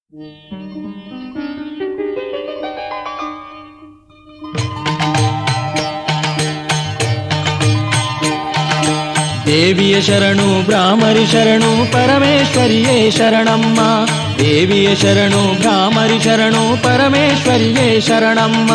ದೇವಿಯ ಶರಣು ಬ್ರಾಹ್ಮರಿ ಶರಣು ಪರಮೇಶ್ವರಿಯೇ ಶರಣಮ್ಮ ದೇವಿಯ ಶರಣು ಬ್ರಾಹ್ಮರಿ ಶರಣು ಪರಮೇಶ್ವರಿಯೇ ಶರಣಮ್ಮ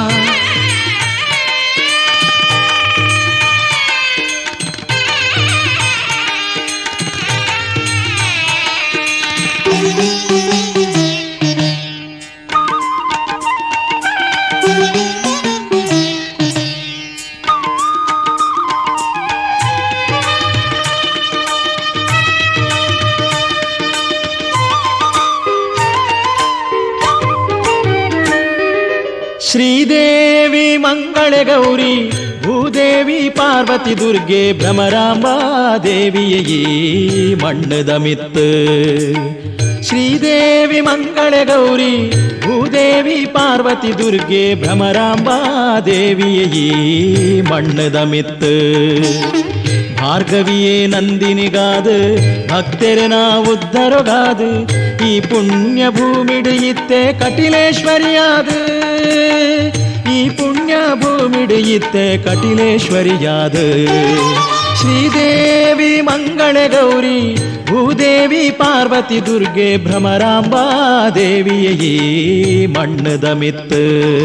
ಶ್ರೀದೇವಿ ಮಂಗಳೆ ಗೌರಿ ಭೂದೇವಿ ಪಾರ್ವತಿ ದುರ್ಗೆ ಭ್ರಮರಾಂಬಾ ದೇವಿಯ ಈ ಮಣ್ಣದ ಮಿತ್ತು ಶ್ರೀದೇವಿ ಮಂಗಳೆ ಗೌರಿ ಭೂದೇವಿ ಪಾರ್ವತಿ ದುರ್ಗೆ ಭ್ರಮರಾಂಬಾ ದೇವಿಯ ಈ ಮಣ್ಣದ ಮಿತ್ತು ಭಾರ್ಗವಿಯೇ ನಂದಿನಿಗಾದು ಭಕ್ತರನ ಉದ್ಧರಗಾದು ಈ ಪುಣ್ಯ ಭೂಮಿಡಿಯಿತ್ತೆ ಕಟಿಲೇಶ್ವರಿಯಾದು ಈ ಪುಣ್ಯ ಭೂಮಿಡಿಯಿತ್ತೆ ಕಟಿಲೇಶ್ವರಿಯಾದು ಶ್ರೀದೇವಿ ಮಂಗಳೆ ಗೌರಿ ಭೂದೇವಿ ಪಾರ್ವತಿ ದುರ್ಗೆ ಭ್ರಮರಾಂಬಾ ದೇವಿಯ ಈ ಮಣ್ಣದ ಮಿತ್ತು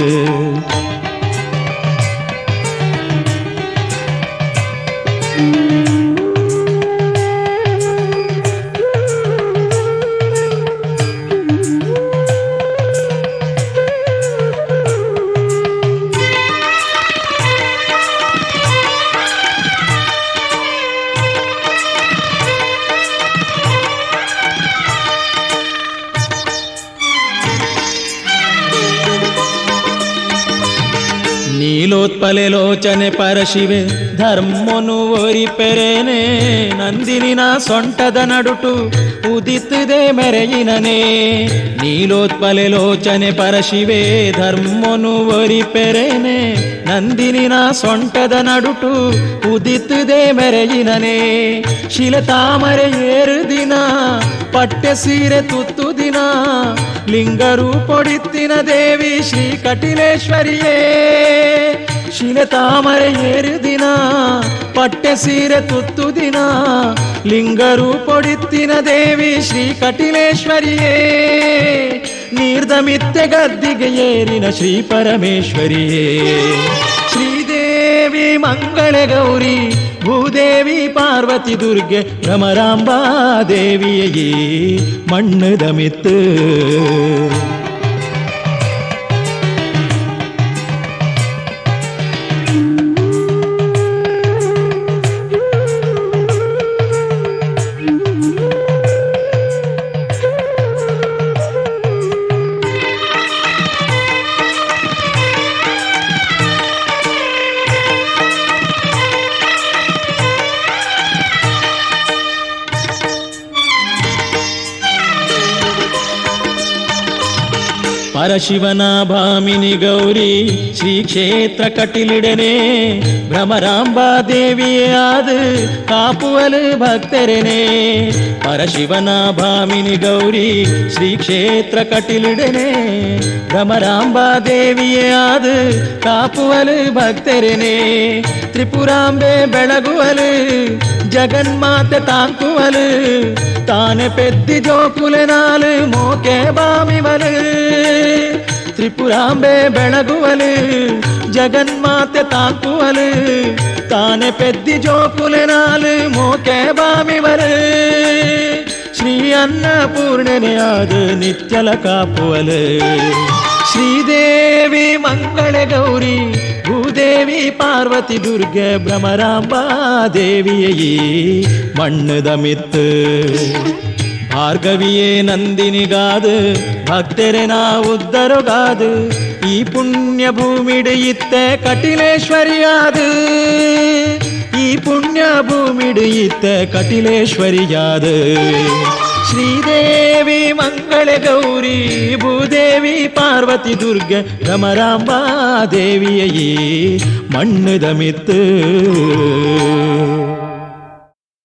ನೀಲೋತ್ಪಲೆ ಲೋಚನೆ ಪರಶಿವೆ ಧರ್ಮನು ಒರಿಪೆರೇನೆ ನಂದಿನಿನ ಸೊಂಟದ ನಡುಟು ಉದಿತ್ತಿದೆ ಮೆರೆಯಿನನೆ ನೀಲೋತ್ಪಲೆ ಲೋಚನೆ ಪರಶಿವೆ ಧರ್ಮನು ಒರಿಪೆರೇನೆ ನಂದಿನಿನ ಸೊಂಟದ ನಡುಟು ಉದಿತ್ತಿದೆ ಮೆರೆಯಿನನೆ ಶಿಲ ತಾಮರೆ ಏರು ದಿನ ಪಟ್ಟೆ ಸೀರೆ ತುತ್ತು ದಿನ ಲಿಂಗರು ಪೊಡಿತ್ತಿನ ದೇವಿ ಶ್ರೀ ಕಟಿಲೇಶ್ವರಿಯೇ ಶಿಲೆ ತಾಮರೆ ಏರು ದಿನ ಪಟ್ಟೆ ಸೀರೆ ತುತ್ತು ದಿನ ಲಿಂಗರು ಪೊಡಿತ್ತಿನ ದೇವಿ ಶ್ರೀ ಕಟಿಲೇಶ್ವರಿಯೇ ನೀರ್ದ ಮಿತ್ತೆ ಗದ್ದಿಗೆ ಏರಿನ ಶ್ರೀ ಪರಮೇಶ್ವರಿಯೇ ಶ್ರೀದೇವಿ ಮಂಗಳೆ ಗೌರಿ ಭೂದೇವಿ ಪಾರ್ವತಿ ದುರ್ಗೆ ಭ್ರಮರಾಂಬಾ ದೇವಿಯ ಈ ಮಣ್ಣದ ಮಿತ್ತು ಪರಶಿವನ ಭಾಮಿನಿ ಗೌರಿ ಶ್ರೀ ಕ್ಷೇತ್ರ ಕಟಿಲಿಡನೆ ಭ್ರಮರಾಂಬಾ ದೇವಿಯಾದ ಕಾಪುವಲು ಭಕ್ತರನೆ ಪರಶಿವನ ಭಾಮಿನಿ ಗೌರಿ ಶ್ರೀ ಕ್ಷೇತ್ರ ಕಟಿಲಿಡನೆ ಭ್ರಮರಾಂಬಾ ದೇವಿಯಾದ ಕಾಪುವಲು ಭಕ್ತರನೆ ತ್ರಿಪುರಾಂಬೆ ಬೆಳಗುವಲು ಜಗನ್ಮಾತೆ ತಾಂಕುವಲು ತಾನೆ ಪೆದ್ದಿ ಜೋಕುಲೆನಾಲು ಮೋಕೆ ಬಾಮಿವಲು ತ್ರಿಪುರಾಂಬೆ ಬೆಳಗುವಲು ಜಗನ್ಮಾತೆ ತಾಂಕುವಲು ತಾನೆ ಪೆದ್ದಿ ಜೋಕುಲೆನಾಲು ಮೋಕೆ ಬಾಮಿವಲು ಶ್ರೀ ಅನ್ನಪೂರ್ಣನೆಯಾದ ನಿತ್ಯಲ ಕಾಪುವಲು ಶ್ರೀದೇವಿ ಮಂಗಳೆ ಗೌರಿ ಭೂದೇವಿ ಪಾರ್ವತಿ ದುರ್ಗೆ ಭ್ರಮರಾಂಬಾ ದೇವಿಯ ಈ ಮಣ್ಣದ ಮಿತ್ತು ಭಾರ್ಗವಿಯೇ ನಂದಿನಿಗಾದು ಭಕ್ತರೆ ನಾ ಉದ್ಧರಗಾದು ಈ ಪುಣ್ಯ ಭೂಮಿಡಿಯಿತ್ತೆ ಕಟಿಲೇಶ್ವರಿಯಾದು ಈ ಪುಣ್ಯ ಭೂಮಿಡಿಯಿತ್ತೆ ಕಟಿಲೇಶ್ವರಿಯಾದು ಶ್ರೀದೇವಿ ಮಂಗಳೆ ಗೌರಿ ಭೂದೇವಿ ಪಾರ್ವತಿ ದುರ್ಗೆ ಭ್ರಮರಾಂಬಾ ದೇವಿಯ ಈ ಮಣ್ಣದ ಮಿತ್ತು